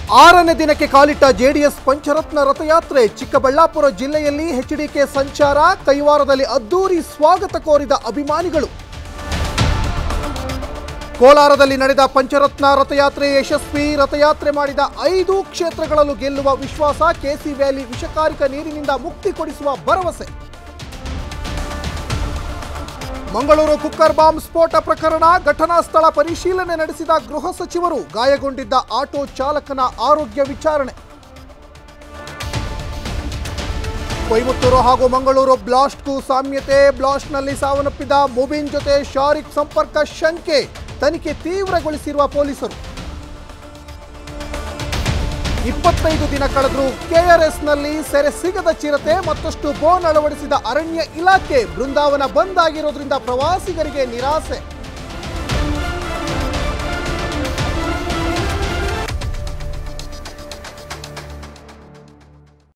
ಆರನೇ ದಿನಕ್ಕೆ ಕಾಲಿಟ್ಟ ಜೆಡಿಎಸ್ ಪಂಚರತ್ನ ರಥಯಾತ್ರೆ ಚಿಕ್ಕಬಳ್ಳಾಪುರ ಜಿಲ್ಲೆಯಲ್ಲಿ ಎಚ್ಡಿಕೆ ಸಂಚಾರ ಕೈವಾರದಲ್ಲಿ ಅದ್ದೂರಿ ಸ್ವಾಗತ ಕೋರಿದ ಅಭಿಮಾನಿಗಳು ಕೋಲಾರದಲ್ಲಿ ನಡೆದ ಪಂಚರತ್ನ ರಥಯಾತ್ರೆ ಯಶಸ್ವಿ ರಥಯಾತ್ರೆ ಮಾಡಿದ ಐದು ಕ್ಷೇತ್ರಗಳಲ್ಲೂ ಗೆಲ್ಲುವ ವಿಶ್ವಾಸ ಕೆಸಿ ವ್ಯಾಲಿ ವಿಷಕಾರಿಕ ನೀರಿನಿಂದ ಮುಕ್ತಿ ಕೊಡಿಸುವ ಭರವಸೆ ಮಂಗಳೂರು ಕುಕ್ಕರ್ ಬಾಂಬ್ ಸ್ಫೋಟ ಪ್ರಕರಣ ಘಟನಾ ಸ್ಥಳ ಪರಿಶೀಲನೆ ನಡೆಸಿದ ಗೃಹ ಸಚಿವರು ಗಾಯಗೊಂಡಿದ್ದ ಆಟೋ ಚಾಲಕನ ಆರೋಗ್ಯ ವಿಚಾರಣೆ ಕೊಯಮತ್ತೂರು ಹಾಗೂ ಮಂಗಳೂರು ಬ್ಲಾಸ್ಟ್ಗೂ ಸಾಮ್ಯತೆ ಬ್ಲಾಸ್ಟ್ನಲ್ಲಿ ಸಾವನ್ನಪ್ಪಿದ ಮುಬಿನ್ ಜೊತೆ ಶಾರಿಕ್ ಸಂಪರ್ಕ ಶಂಕೆ ತನಿಖೆ ತೀವ್ರಗೊಳಿಸಿರುವ ಪೊಲೀಸರು ಇಪ್ಪತ್ತೈದು ದಿನ ಕಳೆದರೂ ಕೆಆರ್ಎಸ್ನಲ್ಲಿ ಸೆರೆ ಸಿಗದ ಚಿರತೆ ಮತ್ತಷ್ಟು ಬೋನ್ ಅಳವಡಿಸಿದ ಅರಣ್ಯ ಇಲಾಖೆ ಬೃಂದಾವನ ಬಂದ್ ಆಗಿರೋದ್ರಿಂದ ಪ್ರವಾಸಿಗರಿಗೆ ನಿರಾಸೆ